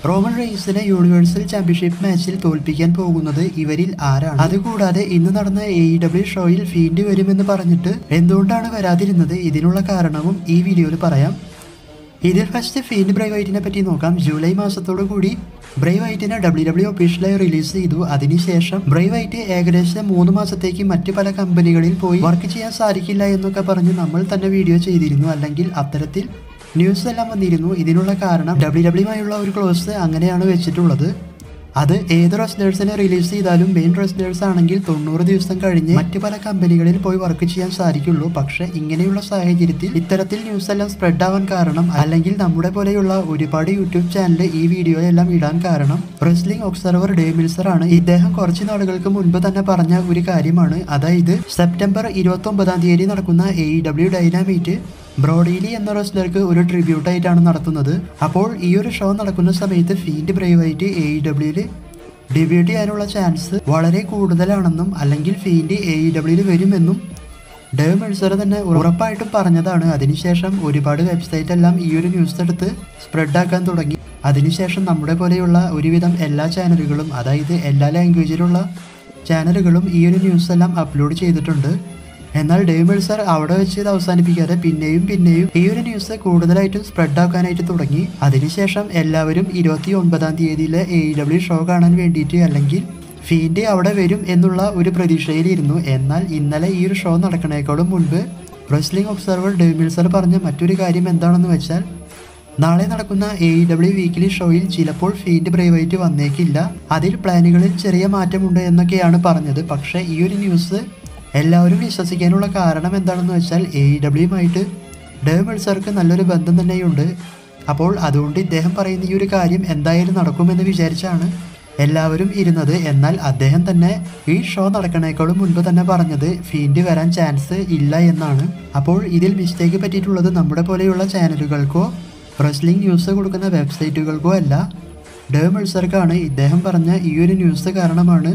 Roman റെയ്സിനെ universal championship മാച്ചിൽ തോൽപ്പിക്കാൻ പോകുന്നത് ഇവരിൽ ആരാണ് അതുകൂടാതെ ഇന്ന് നടന്ന എ ഡബ്ല്യു ഷോയിൽ ഫീൻഡ് വരുമെന്ന് പറഞ്ഞിട്ട് എന്തുകൊണ്ടാണ് വരാതിരുന്നത് ഇതിനുള്ള കാരണവും ഈ വീഡിയോയിൽ പറയാം ഇതിൽ ഫസ്റ്റ് ഫീൽഡ് ബ്രൈ വൈറ്റിനെ പറ്റി നോക്കാം ജൂലൈ മാസത്തോടു കൂടി ബ്രൈ വൈറ്റിനെ ഡബ്ല്യു ഡബ്ല്യു ഒഫീഷ്യലായി റിലീസ് ചെയ്തു അതിനുശേഷം ബ്രൈ വൈറ്റ് ഏകദേശം മൂന്ന് മാസത്തേക്ക് മറ്റു പല കമ്പനികളിൽ പോയി വർക്ക് ചെയ്യാൻ സാധിക്കില്ല എന്നൊക്കെ പറഞ്ഞ് നമ്മൾ തന്നെ വീഡിയോ ചെയ്തിരുന്നു അല്ലെങ്കിൽ അത്തരത്തിൽ ന്യൂസ് എല്ലാം വന്നിരുന്നു ഇതിനുള്ള കാരണം ഡബ്ല്യു ഡബ്ല്യുമായുള്ള ഒരു ക്ലോസ് അങ്ങനെയാണ് വെച്ചിട്ടുള്ളത് അത് ഏത് റെസ്ലേഴ്സിനെ റിലീസ് ചെയ്താലും മെയിൻ റെസ്ലേഴ്സ് ആണെങ്കിൽ തൊണ്ണൂറ് ദിവസം കഴിഞ്ഞ് മറ്റു പല കമ്പനികളിൽ പോയി വർക്ക് ചെയ്യാൻ സാധിക്കുള്ളൂ പക്ഷെ ഇങ്ങനെയുള്ള സാഹചര്യത്തിൽ ഇത്തരത്തിൽ ന്യൂസ് എല്ലാം സ്പ്രെഡ് ആവാൻ കാരണം അല്ലെങ്കിൽ നമ്മുടെ പോലെയുള്ള ഒരുപാട് യൂട്യൂബ് ചാനൽ ഈ വീഡിയോ എല്ലാം ഇടാൻ കാരണം റെസ്ലിംഗ് ഒബ്സർവർ ഡേ മിൽസർ ആണ് ഇദ്ദേഹം കുറച്ച് നാളുകൾക്ക് മുൻപ് തന്നെ പറഞ്ഞ ഒരു കാര്യമാണ് അതായത് സെപ്റ്റംബർ ഇരുപത്തി ഒമ്പതാം തീയതി നടക്കുന്ന എ ഡബ്ല്യു ഡൈനാമൈറ്റ് ബ്രോഡീലി എന്ന റെസ്ലർക്ക് ഒരു ട്രിബ്യൂട്ട് ആയിട്ടാണ് നടത്തുന്നത് അപ്പോൾ ഈ ഒരു ഷോ നടക്കുന്ന സമയത്ത് ഫീൻഡ് ബ്രൈവായിട്ട് എ ഇ ഡബ്ല്യൂല് ഡെബ്യൂട്ട് ചെയ്യാനുള്ള ചാൻസ് വളരെ കൂടുതലാണെന്നും അല്ലെങ്കിൽ ഫീൻഡ് എ ഇ ഡബ്ല്യൂല് വരുമെന്നും ഡേവ് മെഴ്സർ തന്നെ ഉറപ്പായിട്ടും പറഞ്ഞതാണ് അതിനുശേഷം ഒരുപാട് വെബ്സൈറ്റ് എല്ലാം ഈ ഒരു ന്യൂസ് എടുത്ത് സ്പ്രെഡ് ആക്കാൻ തുടങ്ങി അതിനുശേഷം നമ്മുടെ പോലെയുള്ള ഒരുവിധം എല്ലാ ചാനലുകളും അതായത് എല്ലാ ലാംഗ്വേജിലുള്ള ചാനലുകളും ഈ ഒരു ന്യൂസ് എല്ലാം അപ്ലോഡ് ചെയ്തിട്ടുണ്ട് എന്നാൽ ഡേവിഡ് സർ അവിടെ വെച്ച് ഇത് അവസാനിപ്പിക്കാതെ പിന്നെയും പിന്നെയും ഈ ഒരു ന്യൂസ് കൂടുതലായിട്ടും സ്പ്രെഡ് ആക്കാനായിട്ട് തുടങ്ങി അതിനുശേഷം എല്ലാവരും ഇരുപത്തി ഒൻപതാം തീയതിയിലെ എ ഡബ്ല്യു ഷോ കാണാൻ വേണ്ടിയിട്ട് അല്ലെങ്കിൽ ഫീൻഡ് അവിടെ വരും എന്നുള്ള ഒരു പ്രതീക്ഷയിലിരുന്നു എന്നാൽ ഇന്നലെ ഈ ഒരു ഷോ നടക്കണേക്കാളും മുൻപ് റെസ്ലിംഗ് ഒബ്സർവർ ഡേവിഡ് സർ പറഞ്ഞ മറ്റൊരു കാര്യം എന്താണെന്ന് വെച്ചാൽ നാളെ നടക്കുന്ന എ ഡബ്ല്യു വീക്കിലി ഷോയിൽ ചിലപ്പോൾ ഫീൽഡ് പ്രൈവറ്റ് വന്നേക്കില്ല അതിൽ പ്ലാനുകളിൽ ചെറിയ മാറ്റമുണ്ട് എന്നൊക്കെയാണ് പറഞ്ഞത് പക്ഷേ ഈ ഒരു ന്യൂസ് എല്ലാവരും വിശ്വസിക്കാനുള്ള കാരണം എന്താണെന്ന് വെച്ചാൽ എ ഡബ്ല്യുമായിട്ട് ഡേവ് മെൾസർക്ക് നല്ലൊരു ബന്ധം തന്നെയുണ്ട് അപ്പോൾ അതുകൊണ്ട് ഇദ്ദേഹം പറയുന്ന ഈ ഒരു കാര്യം എന്തായാലും നടക്കുമെന്ന് വിചാരിച്ചാണ് എല്ലാവരും ഇരുന്നത് എന്നാൽ അദ്ദേഹം തന്നെ ഈ ഷോ നടക്കണേക്കാളും മുൻപ് തന്നെ പറഞ്ഞത് ഫീൻഡ് വരാൻ ചാൻസ് ഇല്ല എന്നാണ് അപ്പോൾ ഇതിൽ മിസ്റ്റേക്ക് പറ്റിയിട്ടുള്ളത് നമ്മുടെ പോലെയുള്ള ചാനലുകൾക്കോ റെസ്ലിംഗ് ന്യൂസ് കൊടുക്കുന്ന വെബ്സൈറ്റുകൾക്കോ അല്ല ഡേവ് മെൾസർക്കാണ് ഇദ്ദേഹം പറഞ്ഞ ഈ ഒരു ന്യൂസ് കാരണമാണ്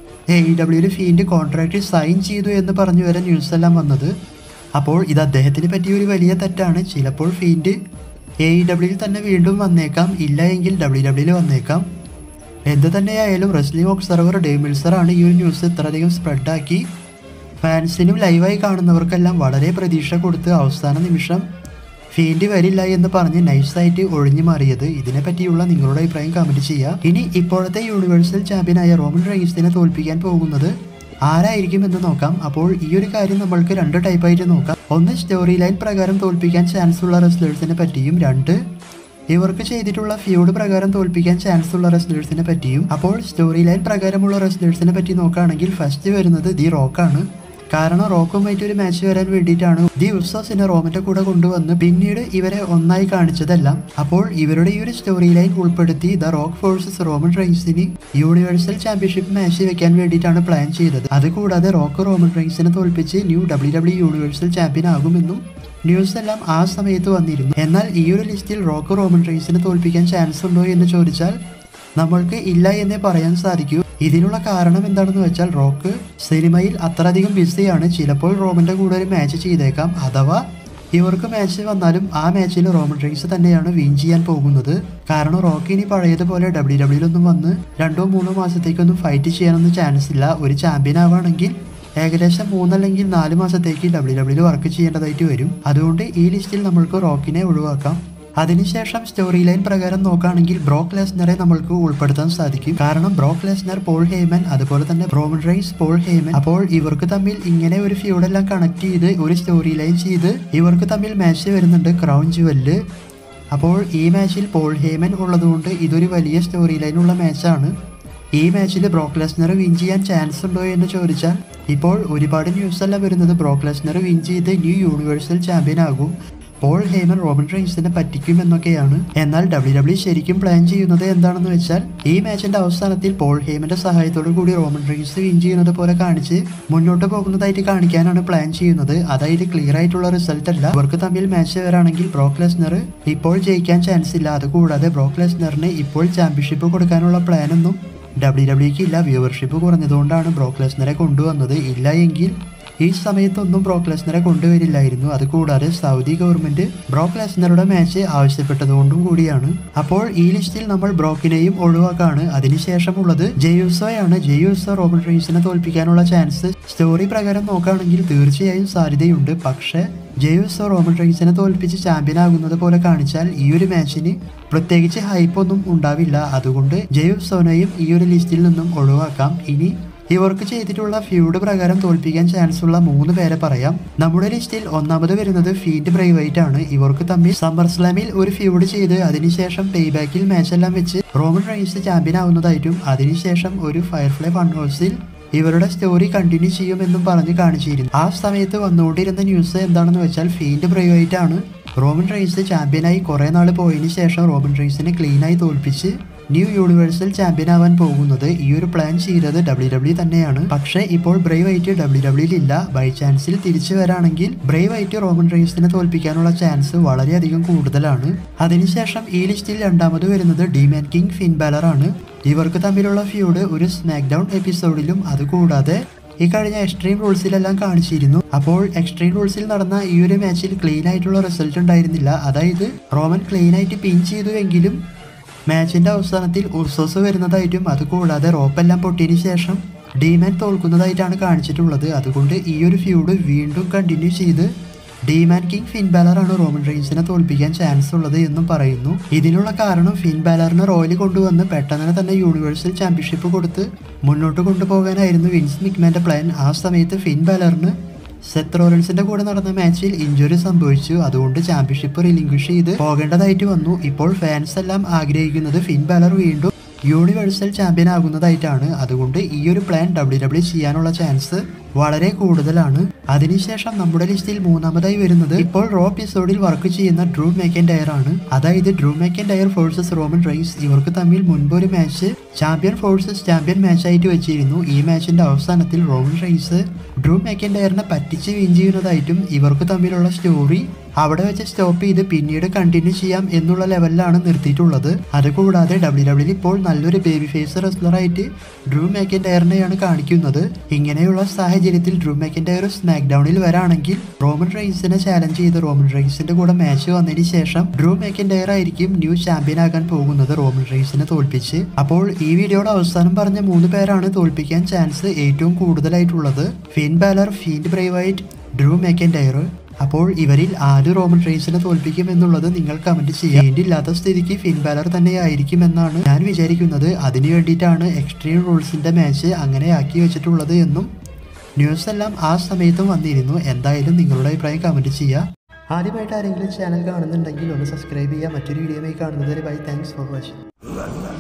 എ ഇ ഡബ്ല്യൂയിൽ ഫീൻഡ് കോൺട്രാക്റ്റ് സൈൻ ചെയ്തു എന്ന് പറഞ്ഞു വരെ ന്യൂസ് എല്ലാം വന്നത് അപ്പോൾ ഇത് അദ്ദേഹത്തിന് പറ്റിയ ഒരു വലിയ തെറ്റാണ് ചിലപ്പോൾ ഫീൻഡ് എ ഇ ഡബ്ല്യൂയിൽ തന്നെ വീണ്ടും വന്നേക്കാം ഇല്ല എങ്കിൽ ഡബ്ല്യു ഡബ്ല്യൂയിൽ വന്നേക്കാം എന്ത് തന്നെയായാലും റെസ്ലിംഗ് ഒബ്സർവർ ഡേ മിൽസറാണ് ഈ ഒരു ന്യൂസ് ഇത്രയധികം സ്പ്രെഡാക്കി ഫാൻസിനും ലൈവായി കാണുന്നവർക്കെല്ലാം വളരെ പ്രതീക്ഷ കൊടുത്ത് അവസാന നിമിഷം ഫീൽഡ് വരില്ല എന്ന് പറഞ്ഞ് നൈസായിട്ട് ഒഴിഞ്ഞു മാറിയത് ഇതിനെ പറ്റിയുള്ള നിങ്ങളുടെ അഭിപ്രായം കമന്റ് ചെയ്യുക ഇനി ഇപ്പോഴത്തെ യൂണിവേഴ്സൽ ചാമ്പ്യനായ റോമൻ റെയ്സിനെ തോൽപ്പിക്കാൻ പോകുന്നത് ആരായിരിക്കും എന്ന് നോക്കാം അപ്പോൾ ഈ ഒരു കാര്യം നമ്മൾക്ക് രണ്ട് ടൈപ്പായിട്ട് നോക്കാം ഒന്ന് സ്റ്റോറി ലൈൻ പ്രകാരം തോൽപ്പിക്കാൻ ചാൻസ് ഉള്ള റെസ്ലേഴ്സിനെ പറ്റിയും രണ്ട് ഇവർക്ക് ചെയ്തിട്ടുള്ള ഫ്യൂഡ് പ്രകാരം തോൽപ്പിക്കാൻ ചാൻസ് ഉള്ള റെസ്ലേഴ്സിനെ പറ്റിയും അപ്പോൾ സ്റ്റോറി ലൈൻ പ്രകാരമുള്ള റെസ്ലേഴ്സിനെ പറ്റി നോക്കുകയാണെങ്കിൽ ഫസ്റ്റ് വരുന്നത് ദി റോക്കാണ് കാരണം റോക്കുമായിട്ട് ഒരു മാച്ച് വരാൻ വേണ്ടിയിട്ടാണ് ദി ഉസോസിനെ റോമന്റെ കൂടെ കൊണ്ടുവന്ന് പിന്നീട് ഇവരെ ഒന്നായി കാണിച്ചതെല്ലാം അപ്പോൾ ഇവരുടെ ഈ ഒരു സ്റ്റോറി ലൈൻ ഉൾപ്പെടുത്തി ദ റോക്ക് ഫോഴ്സസ് റോമൻ റൈൻസിന് യൂണിവേഴ്സൽ ചാമ്പ്യൻഷിപ്പ് മാച്ച് വെക്കാൻ വേണ്ടിയിട്ടാണ് പ്ലാൻ ചെയ്തത് അതുകൂടാതെ റോക്ക് റോമൻ റൈൻസിനെ തോൽപ്പിച്ച് new W W universal champion ആകുമെന്നും ന്യൂസ് എല്ലാം ആ സമയത്ത് വന്നിരുന്നു എന്നാൽ ഈ ഒരു ലിസ്റ്റിൽ റോക്ക് റോമൻ റൈൻസിനെ തോൽപ്പിക്കാൻ ചാൻസ് ഉണ്ടോ എന്ന് ചോദിച്ചാൽ നമ്മൾക്ക് ഇല്ല എന്നേ പറയാൻ സാധിക്കൂ ഇതിനുള്ള കാരണം എന്താണെന്ന് വെച്ചാൽ റോക്ക് സിനിമയിൽ അത്രയധികം ബിസിയാണ് ചിലപ്പോൾ റോമന്റെ കൂടെ ഒരു മാച്ച് ചെയ്തേക്കാം അഥവാ ഇവർക്ക് മാച്ച് വന്നാലും ആ മാച്ചിൽ റോമൻ റെയ്സ് തന്നെയാണ് വിൻ ചെയ്യാൻ പോകുന്നത് കാരണം റോക്ക് ഇനി പഴയതുപോലെ ഡബ്ല്യു ഡബ്ല്യൂലൊന്നും വന്ന് രണ്ടോ മൂന്നോ മാസത്തേക്കൊന്നും ഫൈറ്റ് ചെയ്യാനൊന്നും ചാൻസ് ഇല്ല ഒരു ചാമ്പ്യൻ ആവുകയാണെങ്കിൽ ഏകദേശം മൂന്നല്ലെങ്കിൽ നാല് മാസത്തേക്ക് ഡബ്ല്യു ഡബ്ല്യു വർക്ക് ചെയ്യേണ്ടതായിട്ട് വരും അതുകൊണ്ട് ഈ ലിസ്റ്റിൽ നമ്മൾക്ക് റോക്കിനെ ഒഴിവാക്കാം അതിനുശേഷം സ്റ്റോറി ലൈൻ പ്രകാരം നോക്കുകയാണെങ്കിൽ ബ്രോക്ക് ലെസ്നറെ നമ്മൾക്ക് ഉൾപ്പെടുത്താൻ സാധിക്കും കാരണം ബ്രോക്ക് ലെസ്നർ പോൾ ഹേമൻ അതുപോലെ തന്നെ ബ്രോമൻ റൈസ് പോൾ ഹേമൻ അപ്പോൾ ഇവർക്ക് തമ്മിൽ ഇങ്ങനെ ഒരു ഫ്യൂഡെല്ലാം കണക്ട് ചെയ്ത് ഒരു സ്റ്റോറി ലൈൻ ചെയ്ത് ഇവർക്ക് തമ്മിൽ മാച്ച് വരുന്നുണ്ട് ക്രൗൺ ജുവല് അപ്പോൾ ഈ മാച്ചിൽ പോൾ ഹേമൻ ഉള്ളതുകൊണ്ട് ഇതൊരു വലിയ സ്റ്റോറി ലൈനുള്ള മാച്ചാണ് ഈ മാച്ചിൽ ബ്രോക്ക് ലെസ്നർ വിൻ ചെയ്യാൻ ചാൻസ് ഉണ്ടോ എന്ന് ചോദിച്ചാൽ ഇപ്പോൾ ഒരുപാട് ന്യൂസ് എല്ലാം വരുന്നത് ബ്രോക്ക് ലെസ്നർ വിൻ ചെയ്ത് ന്യൂ യൂണിവേഴ്സൽ ചാമ്പ്യൻ ആകും പോൾ ഹേമൻ റോബിൻ റൈൻസിനെ പറ്റിക്കും എന്നൊക്കെയാണ് എന്നാൽ ഡബ്ല്യു ഡബ്ല്യു ശരിക്കും പ്ലാൻ ചെയ്യുന്നത് എന്താണെന്ന് വെച്ചാൽ ഈ മാച്ചിന്റെ അവസാനത്തിൽ പോൾ ഹേമന്റെ സഹായത്തോടു കൂടി റോമൻ റൈൻസ് വിൻ ചെയ്യുന്നത് പോലെ കാണിച്ച് മുന്നോട്ട് പോകുന്നതായിട്ട് കാണിക്കാനാണ് പ്ലാൻ ചെയ്യുന്നത് അതായത് ക്ലിയർ ആയിട്ടുള്ള റിസൾട്ട് അല്ല ഇവർക്ക് തമ്മിൽ മാച്ച് വരാണെങ്കിൽ ബ്രോക്ക് ലെസ്നർ ഇപ്പോൾ ജയിക്കാൻ ചാൻസ് ഇല്ല അതുകൂടാതെ ബ്രോക്ക് ലെസ്നറിന് ഇപ്പോൾ ചാമ്പ്യൻഷിപ്പ് കൊടുക്കാനുള്ള പ്ലാനൊന്നും ഡബ്ല്യു ഡബ്ല്യുക്ക് ഇല്ല വ്യൂവർഷിപ്പ് കുറഞ്ഞതുകൊണ്ടാണ് ബ്രോക്ക് ലെസ്നറെ കൊണ്ടുവന്നത് ഇല്ല എങ്കിൽ ഈ സമയത്തൊന്നും ബ്രോക്ക് ലെസ്നറെ കൊണ്ടുവരില്ലായിരുന്നു അതുകൂടാതെ സൗദി ഗവൺമെന്റ് ബ്രോക്ക് ലെസ്നറുടെ മാച്ച് ആവശ്യപ്പെട്ടതുകൊണ്ടും കൂടിയാണ് അപ്പോൾ ഈ ലിസ്റ്റിൽ നമ്മൾ ബ്രോക്കിനെയും ഒഴിവാക്കാണ് അതിനുശേഷമുള്ളത് ജെയൂസോയാണ് ജെയൂസോ റോബൻ റീസിനെ തോൽപ്പിക്കാനുള്ള ചാൻസ് സ്റ്റോറി പ്രകാരം നോക്കുകയാണെങ്കിൽ തീർച്ചയായും സാധ്യതയുണ്ട് പക്ഷേ ജെയൂസോ റോമൻ റീസിനെ തോൽപ്പിച്ച് ചാമ്പ്യൻ ആകുന്നത് പോലെ കാണിച്ചാൽ ഈ ഒരു മാച്ചിന് പ്രത്യേകിച്ച് ഹൈപ്പ് ഒന്നും ഉണ്ടാവില്ല അതുകൊണ്ട് ജെയൂസോനെയും ഈ ഒരു ലിസ്റ്റിൽ നിന്നും ഒഴിവാക്കാം ഇനി ഇവർക്ക് ചെയ്തിട്ടുള്ള ഫ്യൂഡ് പ്രകാരം തോൽപ്പിക്കാൻ ചാൻസ് ഉള്ള മൂന്ന് പേരെ പറയാം നമ്മുടെ ലിസ്റ്റിൽ ഒന്നാമത് വരുന്നത് ഫീൻഡ് ബ്രൈവൈറ്റ് ആണ് ഇവർക്ക് തമ്മിൽ സമ്മർ സ്ലാമിൽ ഒരു ഫ്യൂഡ് ചെയ്ത് അതിനുശേഷം പേ ബാക്കിൽ മാച്ച് എല്ലാം വെച്ച് റോമൻ റൈസ് ചാമ്പ്യൻ ആവുന്നതായിട്ടും അതിനുശേഷം ഒരു ഫയർഫ്ലൈ ഫൺ ഹൗസിൽ ഇവരുടെ സ്റ്റോറി കണ്ടിന്യൂ ചെയ്യുമെന്നും പറഞ്ഞ് കാണിച്ചിരുന്നു ആ സമയത്ത് വന്നുകൊണ്ടിരുന്ന ന്യൂസ് എന്താണെന്ന് വെച്ചാൽ ഫീൽഡ് ബ്രൈവൈറ്റ് ആണ് റോബിൻ റൈസ് ചാമ്പ്യനായി കുറെ നാൾ പോയതിനു ശേഷം റോബിൻ റൈസിനെ ക്ലീനായി തോൽപ്പിച്ച് ന്യൂ യൂണിവേഴ്സൽ ചാമ്പ്യൻ ആവാൻ പോകുന്നത് ഈ ഒരു പ്ലാൻ ചെയ്തത് ഡബ്ല്യു ഡബ്ല്യു തന്നെയാണ് പക്ഷേ ഇപ്പോൾ ബ്രേവ് വൈറ്റ് ഡബ്ല്യു ഡബ്ല്യുയിൽ ഇല്ല ബൈ ചാൻസിൽ തിരിച്ചു വരാണെങ്കിൽ ബ്രേവ് വൈറ്റ് റോമൻ റൈസിനെ തോൽപ്പിക്കാനുള്ള ചാൻസ് വളരെയധികം കൂടുതലാണ് അതിനുശേഷം ഈ ലിസ്റ്റിൽ രണ്ടാമത് വരുന്നത് ഡിമാൻ കിങ് ഫിൻ ബാലർ ആണ് ഇവർക്ക് തമ്മിലുള്ള ഫ്യൂഡ് ഒരു സ്മാക്ക് ഡൗൺ എപ്പിസോഡിലും അതുകൂടാതെ ഈ കഴിഞ്ഞ എക്സ്ട്രീം റൂൾസിലെല്ലാം കാണിച്ചിരുന്നു അപ്പോൾ എക്സ്ട്രീം റൂൾസിൽ നടന്ന ഈ ഒരു മാച്ചിൽ ക്ലീൻ ആയിട്ടുള്ള റിസൾട്ട് ഉണ്ടായിരുന്നില്ല അതായത് റോമൻ ക്ലീൻ ആയിട്ട് പിൻ ചെയ്തുവെങ്കിലും മാച്ചിന്റെ അവസാനത്തിൽ ഉർസോസ് വരുന്നതായിട്ടും അതുകൂടാതെ റോപ്പെല്ലാം പൊട്ടിയതിനു ശേഷം ഡീമാൻ തോൽക്കുന്നതായിട്ടാണ് കാണിച്ചിട്ടുള്ളത് അതുകൊണ്ട് ഈ ഒരു ഫ്യൂഡ് വീണ്ടും കണ്ടിന്യൂ ചെയ്ത് ഡീമാൻ കിങ് ഫിൻ ബാലറാണ് റോമൻ റെയിൻസിനെ തോൽപ്പിക്കാൻ ചാൻസ് ഉള്ളത് എന്നും പറയുന്നു ഇതിനുള്ള കാരണം ഫിൻ ബാലറിനെ റോയൽ കൊണ്ടുവന്ന് പെട്ടെന്ന് തന്നെ യൂണിവേഴ്സൽ ചാമ്പ്യൻഷിപ്പ് കൊടുത്ത് മുന്നോട്ട് കൊണ്ടുപോകാനായിരുന്നു വിൻസ് മിക്മാന്റെ പ്ലാൻ ആ സമയത്ത് ഫിൻ ബാലറിന് സെത്ത് റോലൻസിന്റെ കൂടെ നടന്ന മാച്ചിൽ ഇഞ്ചുറി സംഭവിച്ചു അതുകൊണ്ട് ചാമ്പ്യൻഷിപ്പ് റിലിംഗ്വിഷ് ചെയ്ത് പോകേണ്ടതായിട്ട് വന്നു ഇപ്പോൾ ഫാൻസ് എല്ലാം ആഗ്രഹിക്കുന്നത് ഫിൻ ബാലർ വീണ്ടും യൂണിവേഴ്സൽ ചാമ്പ്യൻ ആകുന്നതായിട്ടാണ് അതുകൊണ്ട് ഈ ഒരു പ്ലാൻ ഡബ്ല്യു ഡബ്ല്യു ചെയ്യാനുള്ള ചാൻസ് വളരെ കൂടുതലാണ് അതിനുശേഷം നമ്മുടെ ലിസ്റ്റിൽ മൂന്നാമതായി വരുന്നത് ഇപ്പോൾ റോ എപ്പിസോഡിൽ വർക്ക് ചെയ്യുന്ന ഡ്രൂ മേക്കൻ ഡയർ ആണ് അതായത് Drew McIntyre forces Roman Reigns ഇവർക്ക് തമ്മിൽ മുൻപ് ഒരു match champion forces champion match ആയിട്ട് വെച്ചിരുന്നു ഈ മാച്ചിന്റെ അവസാനത്തിൽ റോമൻ റൈസ് ഡ്രൂ മേക്കൻ ഡയറിനെ പറ്റിച്ച് വിൻ ചെയ്യുന്നതായിട്ടും ഇവർക്ക് തമ്മിലുള്ള സ്റ്റോറി അവിടെ വെച്ച് സ്റ്റോപ്പ് ചെയ്ത് പിന്നീട് കണ്ടിന്യൂ ചെയ്യാം എന്നുള്ള ലെവലിലാണ് നിർത്തിയിട്ടുള്ളത് അതുകൂടാതെ ഡബ്ല്യു ഡബ്ല്യു ഇപ്പോൾ നല്ലൊരു ബേബി ഫേസ് റെസ്ലറായിട്ട് ഡ്രൂ മേക്കൻ ഡയറിനെയാണ് കാണിക്കുന്നത് ഇങ്ങനെയുള്ള സാഹചര്യത്തിൽ ഡ്രൂ മേക്കൻ ഡയർ സ്മാക്ക് ഡൗണിൽ വരാണെങ്കിൽ റോമൻ റൈസിനെ ചാലഞ്ച് ചെയ്ത് റോമൻ റൈസിന്റെ കൂടെ മാച്ച് വന്നതിന് ശേഷം ഡ്രൂ മേക്കൻ ഡയർ ആയിരിക്കും ന്യൂ ചാമ്പ്യൻ ആകാൻ പോകുന്നത് റോമൻ റൈസിനെ തോൽപ്പിച്ച് അപ്പോൾ ഈ വീഡിയോയുടെ അവസാനം പറഞ്ഞ മൂന്ന് പേരാണ് തോൽപ്പിക്കാൻ ചാൻസ് ഏറ്റവും കൂടുതലായിട്ടുള്ളത് Finn Balor fiend Bray Wyatt Drew McIntyre അപ്പോൾ ഇവരിൽ ആര് റോമൻ റെയ്സിനെ തോൽപ്പിക്കും എന്നുള്ളത് നിങ്ങൾ കമന്റ് ചെയ്യാം വേണ്ടിയില്ലാത്ത സ്ഥിതിക്ക് ഫിൻ ബാലർ തന്നെ ആയിരിക്കും എന്നാണ് ഞാൻ വിചാരിക്കുന്നത് അതിനു വേണ്ടിയിട്ടാണ് എക്സ്ട്രീം റൂൾസിന്റെ മാച്ച് അങ്ങനെ ആക്കി വെച്ചിട്ടുള്ളത് എന്നും ന്യൂസ് എല്ലാം ആ സമയത്തും വന്നിരുന്നു എന്തായാലും നിങ്ങളുടെ അഭിപ്രായം കമന്റ് ചെയ്യുക ആദ്യമായിട്ട് ആരെങ്കിലും ചാനൽ കാണുന്നുണ്ടെങ്കിൽ ഒന്ന് സബ്സ്ക്രൈബ് ചെയ്യുക മറ്റൊരു വീഡിയോയുമായി കാണുന്നതിന് ബൈ താങ്ക്സ് ഫോർ വാച്ചിങ്